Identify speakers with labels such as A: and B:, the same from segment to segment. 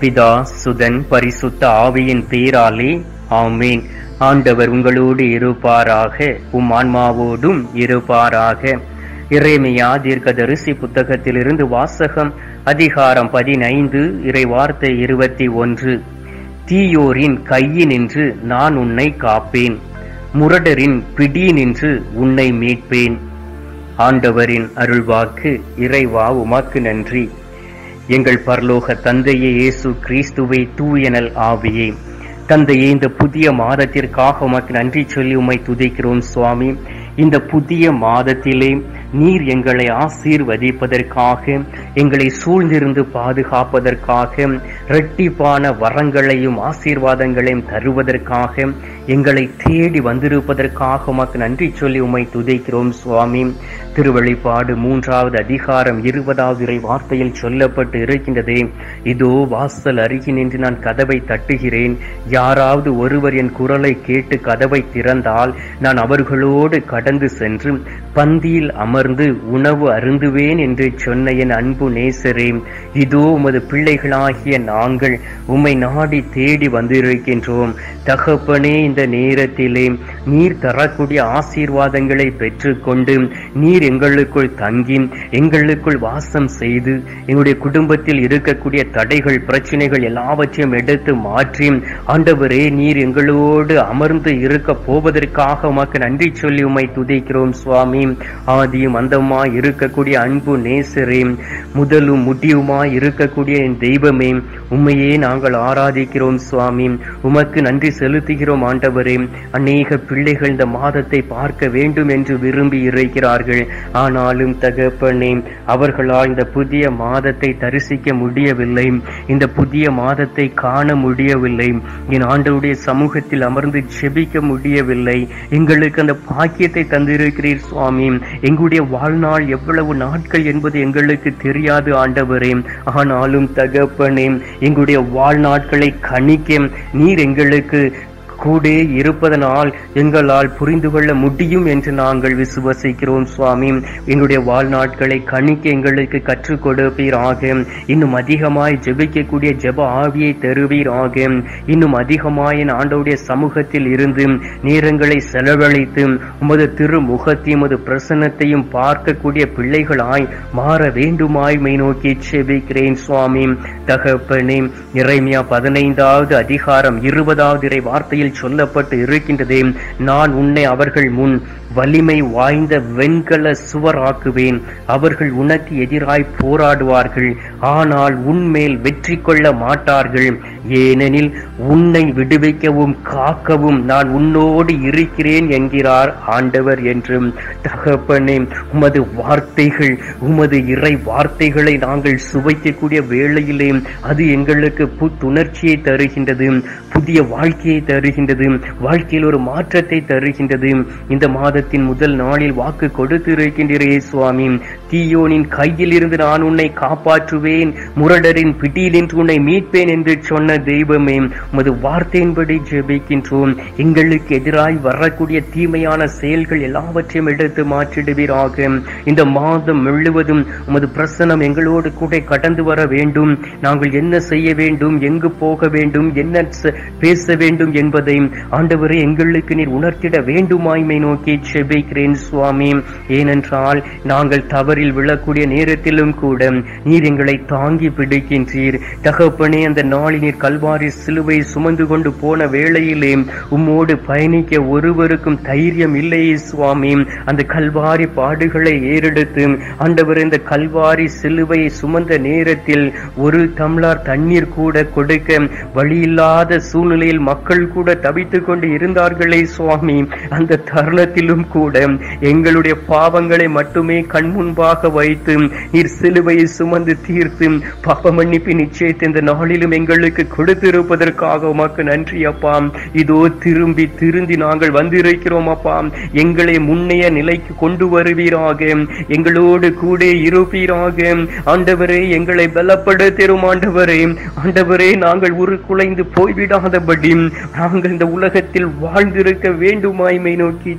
A: பிதா சுதன் பரிசுத்த ஆவியின் பேராலே ஆமேன் ஆண்டவர் உங்களோடு இருப்பாராக உம் ஆன்மாவோடும் இருப்பாராக இறைமையா தீர்க்கதரிசி புத்தகத்திலிருந்து வாசகம் அதிகாரம் பதினைந்து இறை வார்த்தை இருபத்தி ஒன்று தீயோரின் கையினின்று நான் உன்னை காப்பேன் முரடரின் பிடியினின்று உன்னை மீட்பேன் ஆண்டவரின் அருள்வாக்கு இறைவா உமக்கு நன்றி எங்கள் பரலோக தந்தையே இயேசு கிறிஸ்துவை தூயனல் ஆவியே தந்தையே இந்த புதிய மாதத்திற்காக உமக்கு நன்றி சொல்லி உம்மை துதிக்கிறோம் சுவாமி இந்த புதிய மாதத்திலே நீர் எங்களை ஆசீர்வதிப்பதற்காக எங்களை சூழ்ந்திருந்து பாதுகாப்பதற்காக இரட்டிப்பான வரங்களையும் ஆசீர்வாதங்களையும் தருவதற்காக எங்களை தேடி வந்திருப்பதற்காக உமக்கு நன்றி சொல்லி உம்மை துதிக்கிறோம் சுவாமி திருவழிப்பாடு மூன்றாவது அதிகாரம் இருபதாவது இறை வார்த்தையில் சொல்லப்பட்டு இருக்கின்றதே இதோ வாசல் அருகி நின்று நான் கதவை தட்டுகிறேன் யாராவது ஒருவர் என் குரலை கேட்டு கதவை திறந்தால் நான் அவர்களோடு கடந்து சென்று பந்தியில் அமர்ந்து உணவு அருந்துவேன் என்று சொன்ன என் அன்பு நேசரே இதோ உமது பிள்ளைகளாகிய நாங்கள் உம்மை நாடி தேடி வந்திருக்கின்றோம் தகப்பனே இந்த நேரத்திலே நீர் தரக்கூடிய ஆசீர்வாதங்களை பெற்றுக்கொண்டு நீர் எங்களுக்குள் தங்கி எங்களுக்குள் வாசம் செய்து எங்களுடைய குடும்பத்தில் இருக்கக்கூடிய தடைகள் பிரச்சனைகள் எல்லாவற்றையும் எடுத்து மாற்றி ஆண்டவரே நீர் எங்களோடு அமர்ந்து இருக்க போவதற்காக உமக்கு நன்றி சொல்லி உம்மை துதிக்கிறோம் சுவாமி ஆதியும் அந்தமாய் இருக்கக்கூடிய அன்பு நேசரே முதலும் முடிவுமாய் இருக்கக்கூடிய என் தெய்வமே உண்மையே நாங்கள் ஆராதிக்கிறோம் சுவாமி உமக்கு நன்றி செலுத்துகிறோம் ஆண்டவரே அநேக பிள்ளைகள் இந்த மாதத்தை பார்க்க வேண்டும் என்று விரும்பி இருக்கிறார்கள் ஆனாலும் தகப்பனே அவர்களால் இந்த புதிய மாதத்தை தரிசிக்க முடியவில்லை இந்த புதிய மாதத்தை காண முடியவில்லை என் ஆண்டவருடைய சமூகத்தில் அமர்ந்து ஜெபிக்க முடியவில்லை எங்களுக்கு அந்த பாக்கியத்தை தந்திருக்கிறீர் சுவாமி எங்களுடைய வாழ்நாள் எவ்வளவு நாட்கள் என்பது எங்களுக்கு தெரியாது ஆண்டவரே ஆனாலும் தகப்பனே எங்களுடைய வாழ்நாட்களை கணிக்க நீர் எங்களுக்கு கூட இருப்பதனால் எங்களால் புரிந்து கொள்ள முடியும் என்று நாங்கள் விசுவசிக்கிறோம் சுவாமி எங்களுடைய வாழ்நாட்களை கணிக்க எங்களுக்கு கற்றுக் கொடுப்பீராக இன்னும் அதிகமாய் ஜெபிக்கக்கூடிய ஜெப ஆவியை தருவீராக இன்னும் அதிகமாய் என் ஆண்டவுடைய சமூகத்தில் இருந்து நேரங்களை செலவழித்து உமது திருமுகத்தையும் உமது பிரசன்னத்தையும் பார்க்கக்கூடிய பிள்ளைகளாய் மாற வேண்டுமாய் மை நோக்கி செபிக்கிறேன் சுவாமி தகப்பனே இறைமையா பதினைந்தாவது அதிகாரம் இருபதாவது இறை வார்த்தையில் சொல்லப்பட்டு இருக்கின்றதே நான் உன்னை அவர்கள் முன் வலிமை வாய்ந்த வெண்கல சுவராக்குவேன் அவர்கள் உனக்கு எதிராய் போராடுவார்கள் ஆனால் உன்மேல் வெற்றி கொள்ள மாட்டார்கள் ஏனெனில் உன்னை விடுவிக்கவும் காக்கவும் நான் உன்னோடு இருக்கிறேன் என்கிறார் ஆண்டவர் என்றும் தகப்பனே உமது வார்த்தைகள் உமது இறை வார்த்தைகளை நாங்கள் சுவைக்கக்கூடிய வேளையிலே அது எங்களுக்கு புத்துணர்ச்சியை தருகின்றது புதிய வாழ்க்கையை தருகின்றது வாழ்க்கையில் ஒரு மாற்றத்தை தருகின்றது இந்த மாதத்தின் முதல் நாளில் வாக்கு கொடுத்து இருக்கின்றே சுவாமி தீயோனின் கையில் இருந்து நான் உன்னை காப்பாற்றுவேன் முரடரின் பிடியில் என்று உன்னை மீட்பேன் என்று சொன்ன தெய்வமே உமது வார்த்தையின்படி ஜெபிக்கின்றோம் எங்களுக்கு எதிராய் வரக்கூடிய தீமையான செயல்கள் எல்லாவற்றையும் எடுத்து மாற்றிடுவீராக இந்த மாதம் முழுவதும் உமது பிரசனம் எங்களோடு கூட கடந்து வர வேண்டும் நாங்கள் என்ன செய்ய வேண்டும் எங்கு போக வேண்டும் என்ன பேச வேண்டும் என்பதை ஆண்டவரே எங்களுக்கு நீர் உணர்த்திட வேண்டுமாய்மை நோக்கி செபிக்கிறேன் சுவாமி ஏனென்றால் நாங்கள் தவறில் விழக்கூடிய நேரத்திலும் கூட நீர் எங்களை தாங்கி பிடிக்கின்றீர் தகப்பனே அந்த நாளில் நீர் கல்வாரி சிலுவை சுமந்து கொண்டு போன வேளையிலே உம்மோடு பயணிக்க ஒருவருக்கும் தைரியம் இல்லையே சுவாமி அந்த கல்வாரி பாடுகளை ஏறெடுத்து ஆண்டவர் இந்த கல்வாரி சிலுவையை சுமந்த நேரத்தில் ஒரு டம்ளார் தண்ணீர் கூட கொடுக்க வழியில்லாத சூழ்நிலையில் மக்கள் கூட தவித்துக் கொண்டு இருந்தார்களே சுவாமி அந்த தருணத்திலும் கூட எங்களுடைய பாவங்களை மட்டுமே கண் முன்பாக வைத்து நீர் சிலுவையை சுமந்து தீர்த்து பாப்ப மன்னிப்பு நிச்சயத்தை இந்த நாளிலும் எங்களுக்கு கொடுத்திருப்பதற்காக உமக்கு நன்றி அப்பா இதோ திரும்பி திருந்தி நாங்கள் வந்திருக்கிறோம் அப்பா எங்களை முன்னைய நிலைக்கு கொண்டு வருவீராக எங்களோடு கூட இருப்பீராக ஆண்டவரே எங்களை பலப்படுத்திரும் ஆண்டவரே ஆண்டவரே நாங்கள் உரு குலைந்து போய்விடாதபடி நாங்கள் இந்த உலகத்தில் வாழ்ந்திருக்க வேண்டுமாய்மை நோக்கி செபி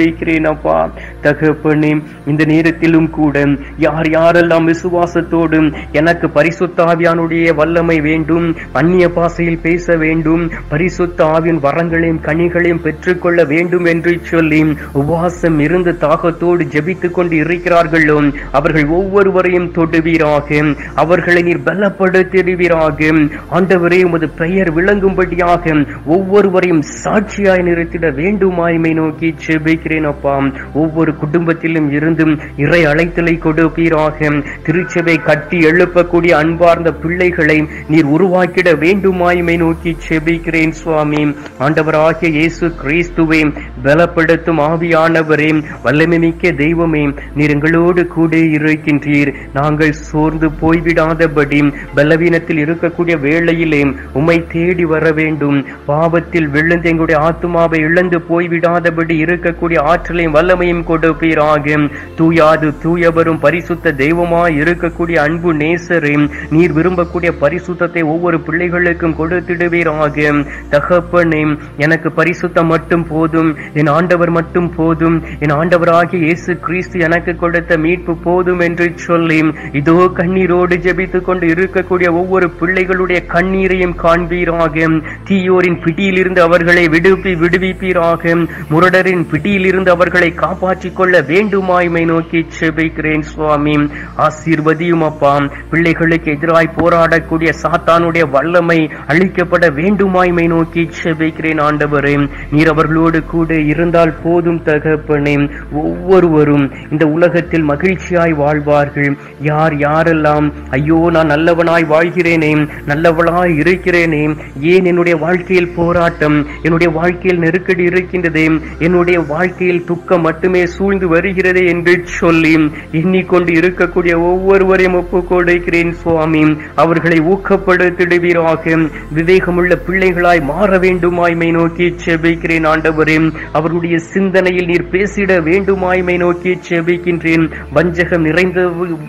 A: செபிக்கிறேன் அப்பா தகப்பனே இந்த நேரத்திலும் கூட யார் யாரெல்லாம் விசுவாசத்தோடு எனக்கு பரிசுத்த ஆவியானுடைய வல்லமை வேண்டும் அந்நிய பாசையில் பேச வேண்டும் பரிசுத்த ஆவியின் வரங்களையும் கனிகளையும் பெற்றுக்கொள்ள வேண்டும் என்று சொல்லி உபவாசம் இருந்து தாகத்தோடு ஜெபித்துக் கொண்டு இருக்கிறார்களோ அவர்கள் ஒவ்வொருவரையும் தொடுவீராக அவர்களை நீர் பலப்படுத்திடுவீராக ஆண்டவரே உமது பெயர் விளங்கும்படியாக ஒவ்வொருவரையும் சாட்சியாய் நிறுத்திட வேண்டுமாய்மை நோக்கி செபிக்கிறேன் அப்பா ஒவ்வொரு குடும்பத்திலும் இருந்தும் இறை அழைத்தலை கொடுப்பீராக திருச்சபை கட்டி எழுப்பக்கூடிய அன்பார்ந்த பிள்ளைகளை நீர் உருவாக்கிட வேண்டுமாய்மை நோக்கி செபிக்கிறேன் சுவாமி ஆண்டவராகிய இயேசு கிறிஸ்துவே பலப்படுத்தும் ஆவியானவரே வல்லமை மிக்க தெய்வமே நீர் எங்களோடு கூட இருக்கின்றீர் நாங்கள் சோர்ந்து போய்விடாதபடி பலவீனத்தில் இருக்கக்கூடிய வேளையிலே உம்மை தேடி வர வேண்டும் பாவத்தில் விழுந்து எங்களுடைய ஆத்துமாவை இழந்து போய்விடாதபடி இருக்கக்கூடிய ஆற்றலையும் வல்லமையும் கொடுப்பீராக தூயாது தூயவரும் பரிசுத்த தெய்வமாய் இருக்கக்கூடிய அன்பு நேசரே நீர் விரும்பக்கூடிய பரிசுத்தத்தை ஒவ்வொரு பிள்ளைகளுக்கும் கொடுத்திடுவீராக தகப்பனே எனக்கு பரிசுத்தம் மட்டும் போதும் என் ஆண்டவர் மட்டும் போதும் என் ஆண்டவராகிய இயேசு கிறிஸ்து எனக்கு கொடுத்த மீட்பு போதும் என்று சொல்லி இதோ கண்ணீரோடு ஜெபித்துக் கொண்டு இருக்கக்கூடிய ஒவ்வொரு பிள்ளைகளுடைய கண்ணீரையும் காண்பீராக தீயோரின் பிடியிலிருந்து அவர்களை விடுப்பி விடுவிப்பீராக முரடரின் பிடியிலிருந்து அவர்களை காப்பாற்றிக் கொள்ள வேண்டுமாய்மை நோக்கி செபிக்கிறேன் சுவாமி ஆசீர்வதியும் அப்பா பிள்ளைகளுக்கு எதிராய் போராடக்கூடிய சாத்தானுடைய வல்லமை அழிக்கப்பட வேண்டுமாய்மை நோக்கி செபிக்கிறேன் ஆண்டவரே நீர் அவர்களோடு கூட இருந்தால் போதும் தகப்பனே ஒவ்வொருவரும் இந்த உலகத்தில் மகிழ்ச்சியாய் வாழ்வார்கள் யார் யாரெல்லாம் ஐயோ நான் நல்லவனாய் வாழ்கிறேனே நல்லவளாய் இருக்கிறேனே ஏன் என்னுடைய வாழ்க்கையில் போராட்டம் என்னுடைய வாழ்க்கையில் நெருக்கடி இருக்கின்றதே என்னுடைய வாழ்க்கையில் துக்கம் மட்டுமே சூழ்ந்து வருகிறதே என்று சொல்லி எண்ணிக்கொண்டு இருக்கக்கூடிய ஒவ்வொருவரையும் ஒப்புக் கொடுக்கிறேன் சுவாமி அவர்களை ஊக்கப்படுத்திடுவீராக விவேகமுள்ள பிள்ளைகளாய் மாற வேண்டுமாய்மை நோக்கி செபிக்கிறேன் ஆண்டவரே அவருடைய சிந்தனையில் நீர் பேசிட வேண்டுமாய்மை நோக்கி செபிக்கின்றேன் வஞ்சகம் நிறைந்த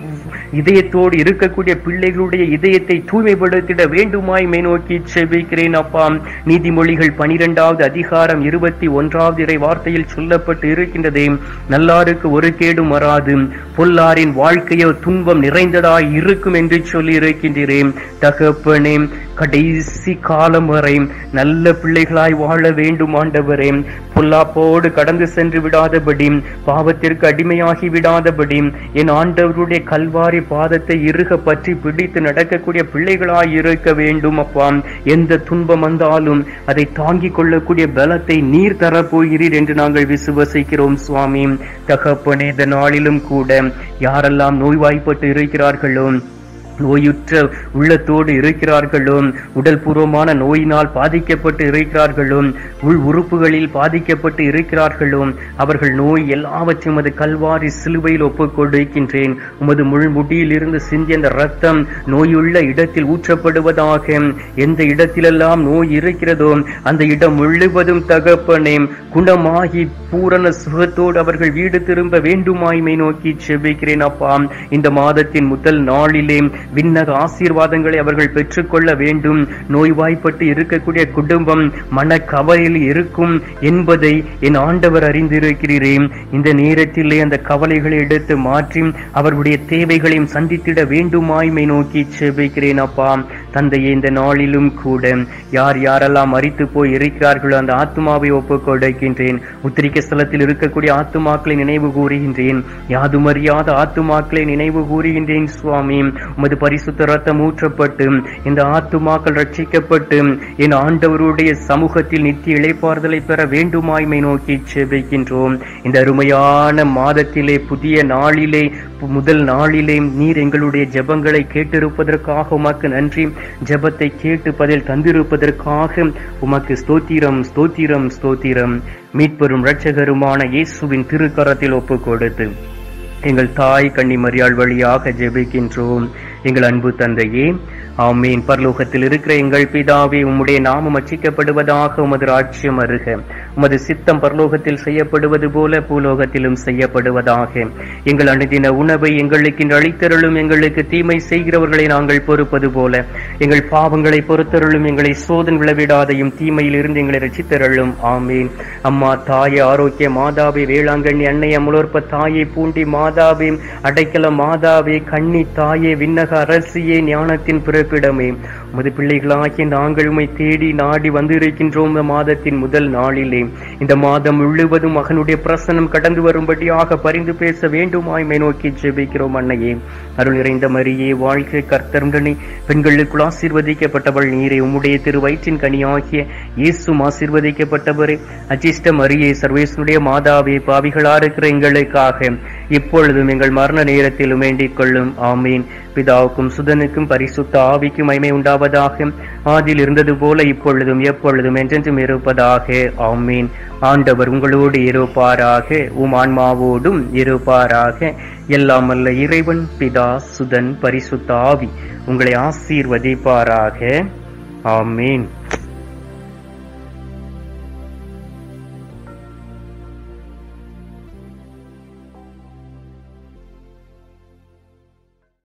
A: இதயத்தோடு இருக்கக்கூடிய பிள்ளைகளுடைய இதயத்தை தூய்மைப்படுத்திட வேண்டுமாய்மை நோக்கி செபிக்கிறேன் அப்பா நீதிமொழிகள் பனிரெண்டாவது அதிகாரம் இருபத்தி ஒன்றாவது இறை வார்த்தையில் சொல்லப்பட்டு இருக்கின்றதே நல்லாருக்கு ஒரு கேடும் வராது பொல்லாரின் வாழ்க்கையோ துன்பம் நிறைந்ததாய் இருக்கும் என்று சொல்லி இருக்கின்றேன் தகப்பனே கடைசி காலம் வரை நல்ல பிள்ளைகளாய் வாழ வேண்டும் ஆண்டவரே பொல்லாப்போடு கடந்து சென்று விடாதபடி பாவத்திற்கு அடிமையாகி விடாதபடி என் ஆண்டவருடைய கல்வாரி பாதத்தை இறுக பற்றி பிடித்து நடக்கக்கூடிய பிள்ளைகளாய் இருக்க வேண்டும் அப்பா எந்த துன்பம் வந்தாலும் அதை தாங்கிக் கொள்ளக்கூடிய பலத்தை நீர் தரப்போகிறீர் என்று நாங்கள் விசுவசிக்கிறோம் சுவாமி தகப்பனே இந்த நாளிலும் கூட யாரெல்லாம் நோய்வாய்ப்பட்டு இருக்கிறார்களோ நோயுற்ற உள்ளத்தோடு இருக்கிறார்களோ உடல் பூர்வமான நோயினால் பாதிக்கப்பட்டு இருக்கிறார்களோ உள் உறுப்புகளில் பாதிக்கப்பட்டு இருக்கிறார்களோ அவர்கள் நோய் எல்லாவற்றையும் உமது கல்வாரி சிலுவையில் ஒப்புக் கொடுக்கின்றேன் உமது முள்முடியில் இருந்து சிந்திய அந்த ரத்தம் நோயுள்ள இடத்தில் ஊற்றப்படுவதாக எந்த இடத்திலெல்லாம் நோய் இருக்கிறதோ அந்த இடம் முழுவதும் தகப்பனே குணமாகி பூரண சுகத்தோடு அவர்கள் வீடு திரும்ப வேண்டுமாய்மை நோக்கி செபிக்கிறேன் அப்பா இந்த மாதத்தின் முதல் நாளிலே விண்ணக ஆசீர்வாதங்களை அவர்கள் பெற்றுக்கொள்ள வேண்டும் நோய்வாய்ப்பட்டு இருக்கக்கூடிய குடும்பம் மன கவலையில் இருக்கும் என்பதை என் ஆண்டவர் அறிந்திருக்கிறேன் இந்த நேரத்திலே அந்த கவலைகளை எடுத்து மாற்றி அவர்களுடைய தேவைகளையும் சந்தித்திட வேண்டுமாய்மை நோக்கி செபிக்கிறேன் அப்பா தந்தையே இந்த நாளிலும் கூட யார் யாரெல்லாம் மறித்து போய் இருக்கிறார்களோ அந்த ஆத்மாவை ஒப்புக் கொடுக்கின்றேன் உத்திரிக்க ஸ்தலத்தில் இருக்கக்கூடிய ஆத்துமாக்களை நினைவு கூறுகின்றேன் யாதுமறியாத ஆத்துமாக்களை நினைவு கூறுகின்றேன் சுவாமி உமது பரிசுத்த ரத்தம் ஊற்றப்பட்டு இந்த ஆத்துமாக்கள் ரட்சிக்கப்பட்டு என் ஆண்டவருடைய சமூகத்தில் நித்திய இளைப்பாறுதலை பெற வேண்டுமாய்மை நோக்கி செபிக்கின்றோம் இந்த அருமையான மாதத்திலே புதிய நாளிலே முதல் நாளிலே நீர் எங்களுடைய ஜெபங்களை கேட்டிருப்பதற்காக உமக்கு நன்றி ஜெபத்தை கேட்டு பதில் தந்திருப்பதற்காக உமக்கு ஸ்தோத்திரம் ஸ்தோத்திரம் ஸ்தோத்திரம் மீட்பெரும் இரட்சகருமான இயேசுவின் திருக்கரத்தில் ஒப்புக் கொடுத்து எங்கள் தாய் கன்னி மரியாள் வழியாக ஜெபிக்கின்றோம் எங்கள் அன்பு தந்தையே ஆமீன் பரலோகத்தில் இருக்கிற எங்கள் பிதாவே உம்முடைய நாமம் அச்சிக்கப்படுவதாக உமது ராஜ்யம் அருக உமது சித்தம் பரலோகத்தில் செய்யப்படுவது போல பூலோகத்திலும் செய்யப்படுவதாக எங்கள் அனுதின உணவை எங்களுக்கு இன்று அளித்தருளும் எங்களுக்கு தீமை செய்கிறவர்களை நாங்கள் பொறுப்பது போல எங்கள் பாவங்களை பொறுத்தருளும் எங்களை சோதன் விளவிடாதையும் தீமையில் இருந்து எங்களை ரசித்தருளும் ஆமீன் அம்மா தாயே ஆரோக்கிய மாதாவே வேளாங்கண்ணி அன்னை அமுலோற்ப தாயே பூண்டி மாதாவே அடைக்கல மாதாவே கண்ணி தாயே விண்ணக அரசியே ஞானத்தின் பிறப்பிடமே உமது பிள்ளைகளாகிய நாங்கள் உம்மை தேடி நாடி வந்திருக்கின்றோம் இந்த மாதத்தின் முதல் நாளிலே இந்த மாதம் முழுவதும் மகனுடைய பிரசனம் கடந்து வரும்படியாக பரிந்து பேச வேண்டுமாய்மை நோக்கி ஜெபிக்கிறோம் அன்னையே அருள் நிறைந்த மரியே வாழ்க்கை கர்த்தருடனே பெண்களுக்குள் ஆசீர்வதிக்கப்பட்டவள் நீரே உம்முடைய திரு வயிற்றின் கனியாகிய இயேசும் ஆசீர்வதிக்கப்பட்டவரே அஜிஷ்ட மரியே சர்வேசனுடைய மாதாவே பாவிகளா இருக்கிற எங்களுக்காக இப்பொழுதும் எங்கள் மரண நேரத்திலும் வேண்டிக் கொள்ளும் ஆமீன் பிதாவுக்கும் சுதனுக்கும் பரிசுத்த ஆவிக்கும் மைமை உண்டாவதாக ஆதில் இருந்தது போல இப்பொழுதும் எப்பொழுதும் என்றென்றும் இருப்பதாக ஆமீன் ஆண்டவர் உங்களோடு இருப்பாராக உம் ஆன்மாவோடும் இருப்பாராக எல்லாம் அல்ல இறைவன் பிதா சுதன் பரிசுத்த ஆவி உங்களை ஆசீர்வதிப்பாராக ஆமீன்